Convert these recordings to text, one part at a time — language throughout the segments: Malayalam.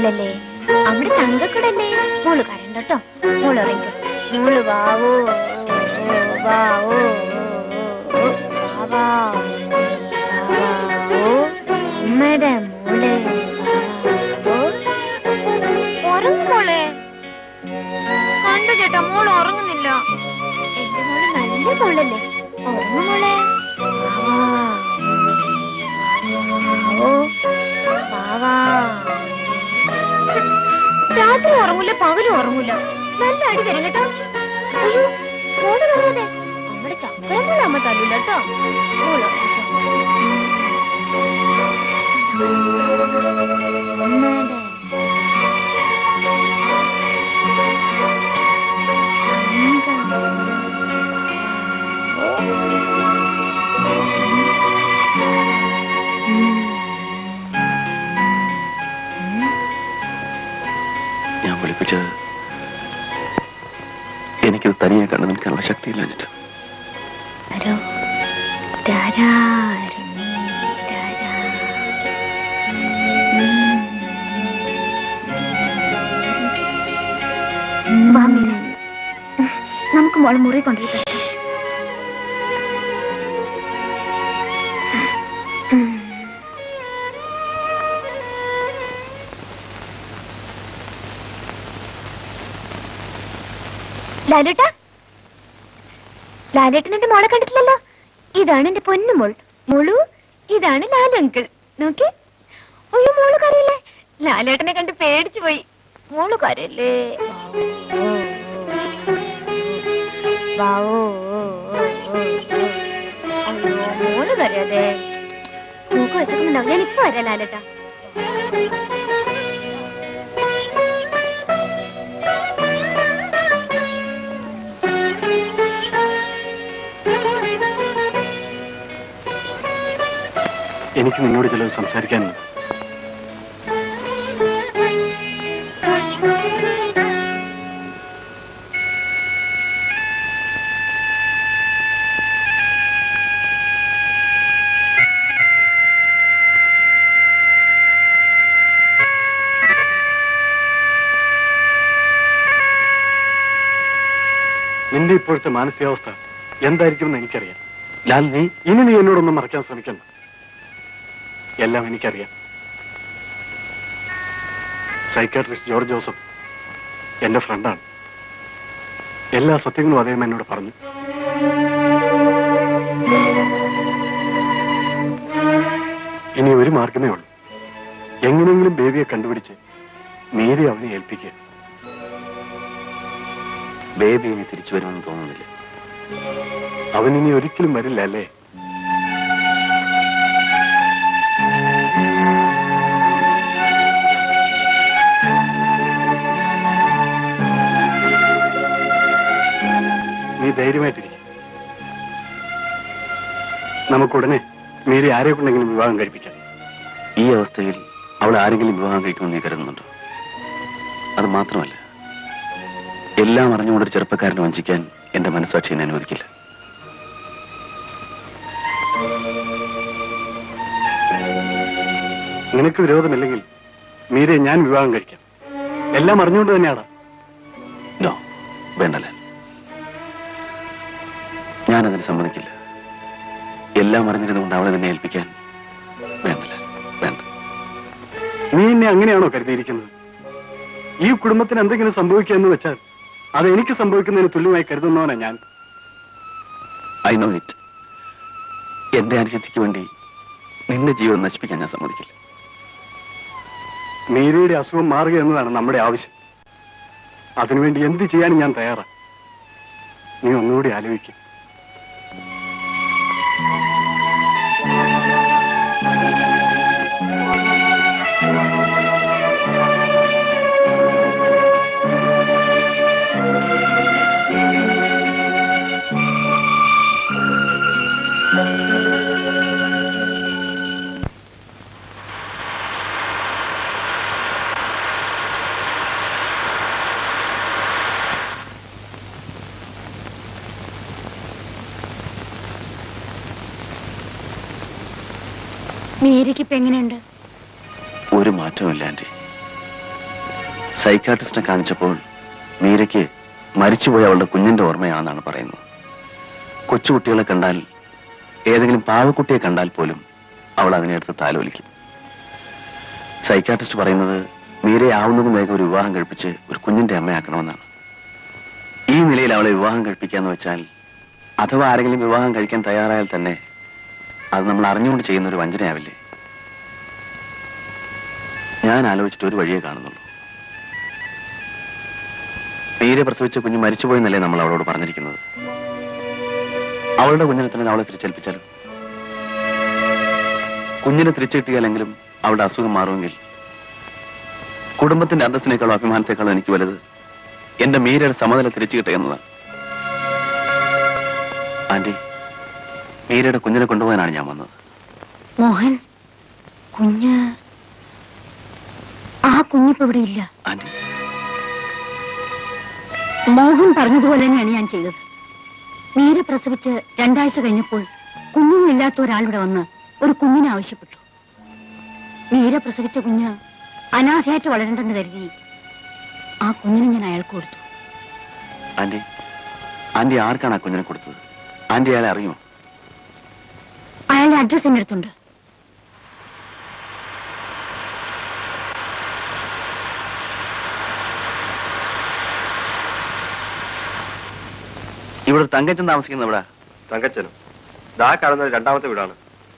മോളല്ലേ അവിടെ തങ്കക്കടല്ലേ മോള് കരണ്ടോ മോള് ഇറങ്ങി മോള് വാവോ വാവോ വാവോ അമ്മയുടെ മോളെ ഉറങ്ങും മോളെ കണ്ടു ചേട്ടാ മോള് ഉറങ്ങുന്നില്ല എന്റെ മോള് നല്ല മോളല്ലേ ഉറങ്ങും മോളെ വാവോ വാവാ രാത്രി ഉറങ്ങൂല പകലും ഉറങ്ങൂല നല്ല അടി തരും കേട്ടോ അയ്യോ മോള് പറയാതെ നമ്മുടെ ചക്കരമോളെ അമ്മ തല്ലൂല കേട്ടോ മോള് ഉറങ്ങിക്കോ. അമ്മേടെ. ഞാൻ വിളിപ്പിച്ചത് എനിക്കിത് തനിയെ കണ്ടു നിൽക്കാനുള്ള ശക്തിയില്ലാഞ്ഞിട്ട് ആരോ ധാരാരുണി, ധാരാ. ഉം. വാ മീന. നമുക്ക് മോളെ മുറി കൊണ്ടുപോയി കിടത്താം. ഉം. ലാലേട്ടാ ലാലേട്ടൻ എന്റെ മോളെ കണ്ടിട്ടില്ലല്ലോ ഇതാണ് എന്റെ പൊന്നുമോൾ മോളു ഇതാണ് ലാലങ്കിൾ നോക്കി അയ്യോ മോള് കരയില്ലേ ലാലേട്ടനെ കണ്ട് പേടിച്ചു പോയി മോള് കരയില്ലേ വാവോ അയ്യോ മോള് കരയാതെ മൂക്ക് വെച്ചിട്ടുണ്ടാവും ഞാൻ ഇപ്പൊ വരാം ലാലേട്ടാ എനിക്ക് നിന്നോട് ചിലത് സംസാരിക്കാനുണ്ട് നിന്റെ ഇപ്പോഴത്തെ മാനസികാവസ്ഥ എന്തായിരിക്കുമെന്ന് എനിക്കറിയാം ലാൽ നീ ഇനി നീ എന്നോടൊന്നും മറക്കാൻ ശ്രമിക്കണ്ട എല്ലാം എനിക്കറിയാം സൈക്കാട്രിസ്റ്റ് ജോർജ് ജോസഫ് എന്റെ ഫ്രണ്ടാണ് എല്ലാ സത്യങ്ങളും അദ്ദേഹം എന്നോട് പറഞ്ഞു ഇനി ഒരു മാർഗമേ ഉള്ളൂ എങ്ങനെയെങ്കിലും ബേബിയെ കണ്ടുപിടിച്ച് മേരി അവനെ ഏൽപ്പിക്കുക ബേബി ഇനി തിരിച്ചു വരുമെന്ന് തോന്നുന്നില്ല അവൻ ഇനി ഒരിക്കലും വരില്ല അല്ലേ നീ ധൈര്യമായിട്ടിരിക്കും നമുക്കുടനെ മേരി ആരെ കൊണ്ടെങ്കിലും വിവാഹം കഴിപ്പിക്കാം ഈ അവസ്ഥയിൽ അവൾ ആരെങ്കിലും വിവാഹം കഴിക്കുമെന്ന് നീ കരുതുന്നുണ്ടോ അത് മാത്രമല്ല എല്ലാം അറിഞ്ഞുകൊണ്ടൊരു ചെറുപ്പക്കാരനെ വഞ്ചിക്കാൻ എന്റെ മനസ്സാക്ഷി എന്നെ അനുവദിക്കില്ല നിനക്ക് വിരോധമില്ലെങ്കിൽ മീരെ ഞാൻ വിവാഹം കഴിക്കാം എല്ലാം അറിഞ്ഞുകൊണ്ട് തന്നെയാണ് നോ വേണ്ടല്ല ഞാനതിന് സമ്മതിക്കില്ല എല്ലാം അറിഞ്ഞിരുന്നുകൊണ്ട് അവളെ നിന്നെ ഏൽപ്പിക്കാൻ വേണ്ടല്ല വേണ്ട നീ എന്നെ അങ്ങനെയാണോ കരുതിയിരിക്കുന്നത് ഈ കുടുംബത്തിന് എന്തെങ്കിലും സംഭവിക്കുക എന്ന് വെച്ചാൽ അത് എനിക്ക് സംഭവിക്കുന്നതിന് തുല്യമായി കരുതുന്നവനാ ഞാൻ ഐ നോ ഇറ്റ് എന്റെ അനുജത്തിക്ക് വേണ്ടി നിന്റെ ജീവൻ നശിപ്പിക്കാൻ ഞാൻ സമ്മതിക്കില്ല മീരയുടെ അസുഖം മാറുക എന്നതാണ് നമ്മുടെ ആവശ്യം അതിനുവേണ്ടി എന്ത് ചെയ്യാനും ഞാൻ തയ്യാറാണ് നീ ഒന്നുകൂടി ആലോചിക്കും മേരിക്ക് ഇപ്പൊ എങ്ങനെയുണ്ട് ഒരു മാറ്റവും ഇല്ല ആന്റി സൈക്കാട്രിസ്റ്റിനെ കാണിച്ചപ്പോൾ മീരയ്ക്ക് മരിച്ചുപോയ അവളുടെ കുഞ്ഞിന്റെ ഓർമ്മയാണെന്നാണ് പറയുന്നത് കൊച്ചുകുട്ടികളെ കണ്ടാൽ ഏതെങ്കിലും പാവക്കുട്ടിയെ കണ്ടാൽ പോലും അവൾ അതിനെ എടുത്ത് താലോലിക്കും സൈക്കാട്രിസ്റ്റ് പറയുന്നത് മീരയെ ആവുന്നതും വേഗം ഒരു വിവാഹം കഴിപ്പിച്ച് ഒരു കുഞ്ഞിന്റെ അമ്മയാക്കണമെന്നാണ് ഈ നിലയിൽ അവളെ വിവാഹം കഴിപ്പിക്കാന്ന് വെച്ചാൽ അഥവാ ആരെങ്കിലും വിവാഹം കഴിക്കാൻ തയ്യാറായാൽ തന്നെ അത് നമ്മൾ അറിഞ്ഞുകൊണ്ട് ചെയ്യുന്ന ഒരു വഞ്ചനയാവില്ലേ ഞാൻ ആലോചിച്ചിട്ട് ഒരു വഴിയേ കാണുന്നുള്ളൂ മീരെ പ്രസവിച്ച കുഞ്ഞ് മരിച്ചുപോയെന്നല്ലേ നമ്മൾ അവളോട് പറഞ്ഞിരിക്കുന്നത് അവളുടെ കുഞ്ഞിനെ തന്നെ അവളെ തിരിച്ചേൽപ്പിച്ചാലും കുഞ്ഞിനെ തിരിച്ചു കിട്ടിയാലെങ്കിലും അവളുടെ അസുഖം മാറുമെങ്കിൽ കുടുംബത്തിന്റെ അന്തസ്സിനേക്കാളും അഭിമാനത്തെക്കാളും എനിക്ക് വലുത് എന്റെ മീരയുടെ സമനില തിരിച്ചു കിട്ടുക എന്നതാണ് ആന്റി മീരയുടെ കുഞ്ഞിനെ കൊണ്ടുപോകാനാണ് ഞാൻ വന്നത് മോഹൻ കുഞ്ഞ് ആ കുഞ്ഞിപ്പോ ഇവിടെ ഇല്ല ആന്റി മോഹൻ പറഞ്ഞതുപോലെ തന്നെയാണ് ഞാൻ ചെയ്തത് മീര പ്രസവിച്ച് രണ്ടാഴ്ച കഴിഞ്ഞപ്പോൾ കുഞ്ഞുങ്ങളില്ലാത്ത ഒരാളിവിടെ വന്ന് ഒരു കുഞ്ഞിനെ ആവശ്യപ്പെട്ടു മീര പ്രസവിച്ച കുഞ്ഞ് അനാഥയായിട്ട് വളരണ്ടെന്ന് കരുതി ആ കുഞ്ഞിനെ ഞാൻ അയാൾക്ക് കൊടുത്തു ആന്റി ആന്റി ആർക്കാണ് ആ കുഞ്ഞിനെ കൊടുത്തത് ആന്റി അയാളെ അറിയുമോ അയാളുടെ അഡ്രസ് എന്റെ അടുത്തുണ്ട് ഇവിടെ ഒരു തങ്കച്ചൻ താമസിക്കുന്ന ഇവിടെ തങ്കച്ചനും ദാ കാണുന്നത് രണ്ടാമത്തെ വീടാണ്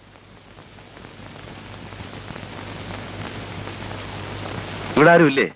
ഇവിടെ ആരും ഇല്ലേ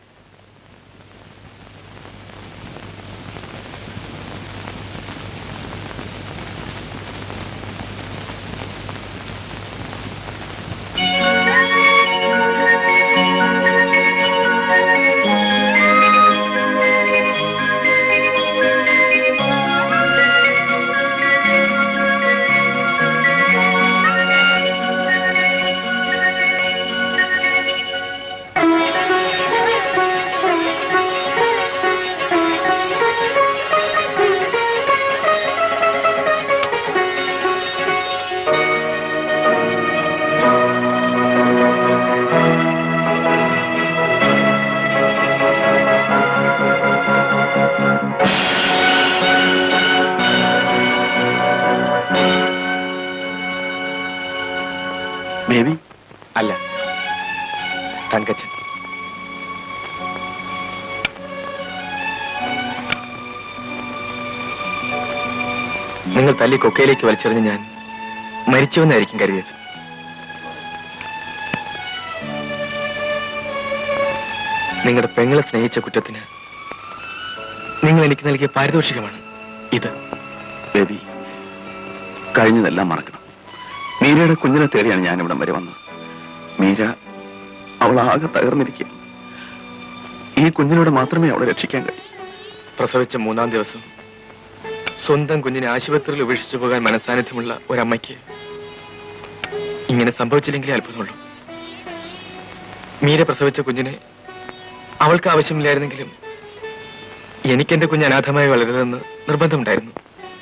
ബേബി അല്ല തങ്കച്ചൻ നിങ്ങൾ തല്ലി കൊക്കയിലേക്ക് വലിച്ചെറിഞ്ഞ് ഞാൻ മരിച്ചുവെന്നായിരിക്കും കരുതിയത് നിങ്ങളുടെ പെങ്ങളെ സ്നേഹിച്ച കുറ്റത്തിന് നിങ്ങൾ എനിക്ക് നൽകിയ പാരിതോഷികമാണ് ഇത് ബേബി കഴിഞ്ഞതെല്ലാം മറക്കണം മീരയുടെ കുഞ്ഞിനെ തേടിയാണ് ഞാൻ ഇവിടം വരെ വന്നത് മീര അവൾ ആകെ തകർന്നിരിക്കുക ഈ കുഞ്ഞിനോട് മാത്രമേ അവളെ രക്ഷിക്കാൻ കഴിയൂ പ്രസവിച്ച മൂന്നാം ദിവസം സ്വന്തം കുഞ്ഞിനെ ആശുപത്രിയിൽ ഉപേക്ഷിച്ചു പോകാൻ മനസാന്നിധ്യമുള്ള ഒരമ്മയ്ക്ക് ഇങ്ങനെ സംഭവിച്ചില്ലെങ്കിലേ അത്ഭുതമുള്ളൂ മീര പ്രസവിച്ച കുഞ്ഞിനെ അവൾക്ക് ആവശ്യമില്ലായിരുന്നെങ്കിലും എനിക്ക് എന്റെ കുഞ്ഞ് അനാഥമായി വളരുതെന്ന് നിർബന്ധമുണ്ടായിരുന്നു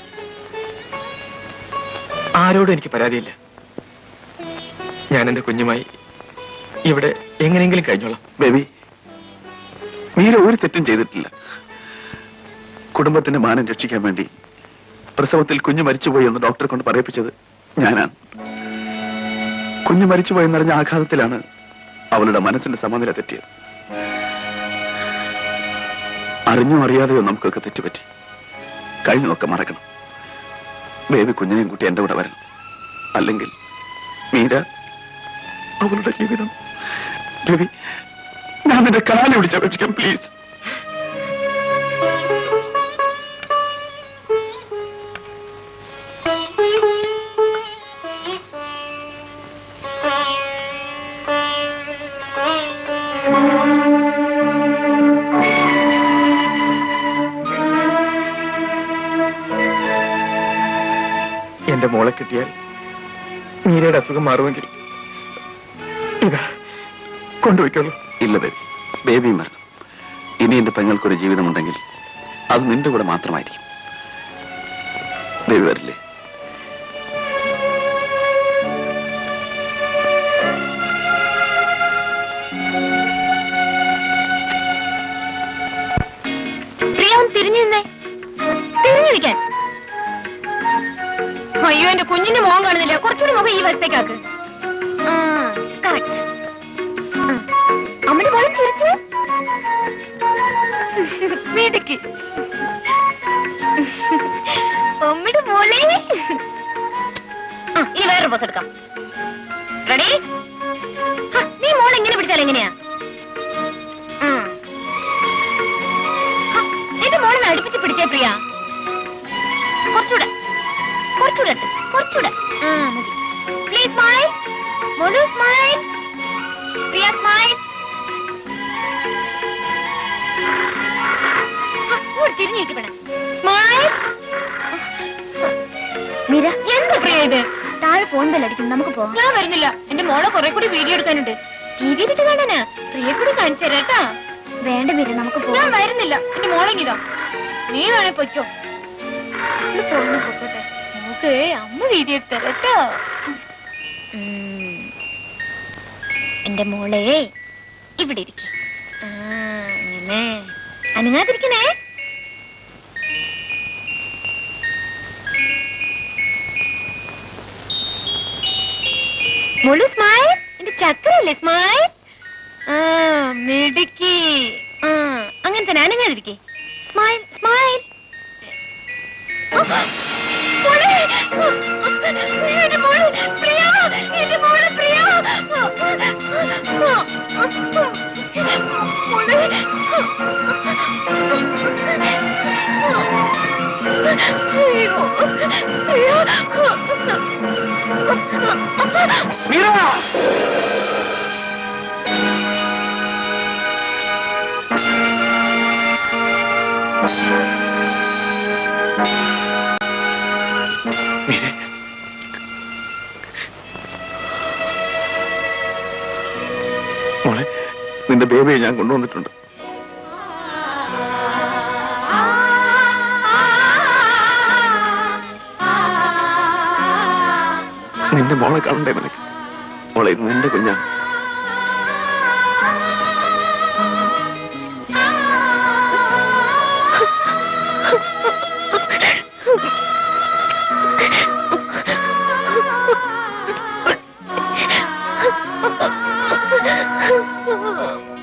ആരോടും എനിക്ക് പരാതിയില്ല ഞാൻ എന്റെ കുഞ്ഞുമായി ഇവിടെ എങ്ങനെയെങ്കിലും കഴിഞ്ഞോളാം ബേബി മീര ഒരു തെറ്റും ചെയ്തിട്ടില്ല കുടുംബത്തിന്റെ മാനം രക്ഷിക്കാൻ വേണ്ടി പ്രസവത്തിൽ കുഞ്ഞ് മരിച്ചുപോയി എന്ന് ഡോക്ടറെ കൊണ്ട് പറയിപ്പിച്ചത് ഞാനാണ് കുഞ്ഞ് മരിച്ചുപോയി എന്നറിഞ്ഞ ആഘാതത്തിലാണ് അവളുടെ മനസ്സിന്റെ സമനില തെറ്റിയത് അറിഞ്ഞോ അറിയാതെയോ നമുക്കൊക്കെ തെറ്റുപറ്റി കഴിഞ്ഞതൊക്കെ മറക്കണം ബേബി കുഞ്ഞിനെയും കൂട്ടി എന്റെ കൂടെ വരണം അല്ലെങ്കിൽ മീര അവളുടെ ജീവിതം ബേബി ഞാൻ നിന്റെ കാലി പിടിച്ചപേക്ഷിക്കാം പ്ലീസ് എന്റെ മോളെ കിട്ടിയാൽ മീരയുടെ അസുഖം മാറുമെങ്കിൽ ഇതാ കൊണ്ടുപോയിക്കോളൂ ഇല്ല ബേബി ബേബിയും വരണം ഇനി എന്റെ പെങ്ങൾക്കൊരു ജീവിതമുണ്ടെങ്കിൽ അത് നിന്റെ കൂടെ മാത്രമായിരിക്കും ബേബി വരില്ലേ കുഞ്ഞിന്റെ മുഖം കാണുന്നില്ല കുറച്ചുകൂടി മുഖം ഈ വശത്തേക്കാക്ക് കറക്റ്റ് അമ്മയുടെ മോളെ തിരിച്ച് വീട്ടിക്ക് അമ്മയുടെ മോളെ ആ, ഇനി വേറൊരു ബോസ് എടുക്കാം റെഡി നീ മോളെ എങ്ങനെ പിടിച്ചാൽ എങ്ങനെയാ ഉം. ഹ, എന്റെ മോളെ ഒന്ന് അടുപ്പിച്ച് പിടിച്ചേ പ്രിയ കുറച്ചുകൂടെ കുറച്ചുകൂടെ ഇട്ട്, കുറച്ചുകൂടെ ആ മതി പ്ലീസ് സ്മൈൽ മോളു സ്മൈൽ പ്രിയ സ്മൈൽ തിരിഞ്ഞിരിക്കണേ സ്മൈൽ മീര എന്താ പ്രിയ ഇത് താഴെ ഫോൺ ബെല്ലടിക്കും നമുക്ക് പോവാം ഞാൻ വരുന്നില്ല എന്റെ മോളെ കുറെ കൂടി വീഡിയോ എടുക്കാനുണ്ട് ടി വിയിലിട്ട് കാണാനാ പ്രിയ കൂടി കാണിച്ചു തരാട്ടാ വേണ്ട മീര നമുക്ക് പോവാം ഞാൻ വരുന്നില്ല എന്റെ മോളെങ്കിതാ നീ വേണേ പൊയ്ക്കോ ഇത് ഫോണിന് പൊക്കോട്ടെ നമുക്ക് അമ്മ വീഡിയോ എടുത്ത് തരാട്ടോ എന്റെ മോളെ ഇവിടെ ഇരിക്കും അങ്ങനെ അനങ്ങാതിരിക്കണേ മുളു സ്മൈൽ എന്റെ ചക്കരല്ലേ സ്മൈൽ ആ മിടുക്കി ആ അങ്ങനെ തന്നെ അനങ്ങാതിരിക്കേ സ്മൈൽ സ്മൈൽ മോളെ എന്റെ മോളെ പ്രിയ എന്റെ മോളെ പ്രിയ മോളെ അയ്യോ പ്രിയ മീര മീരെ മോളെ നിന്റെ ബേബിയെ ഞാൻ കൊണ്ടുവന്നിട്ടുണ്ട് നിന്റെ മോളെ കാണണ്ടേ നിനക്ക് മോളെ ഇത് നിന്റെ കുഞ്ഞാണ് ആ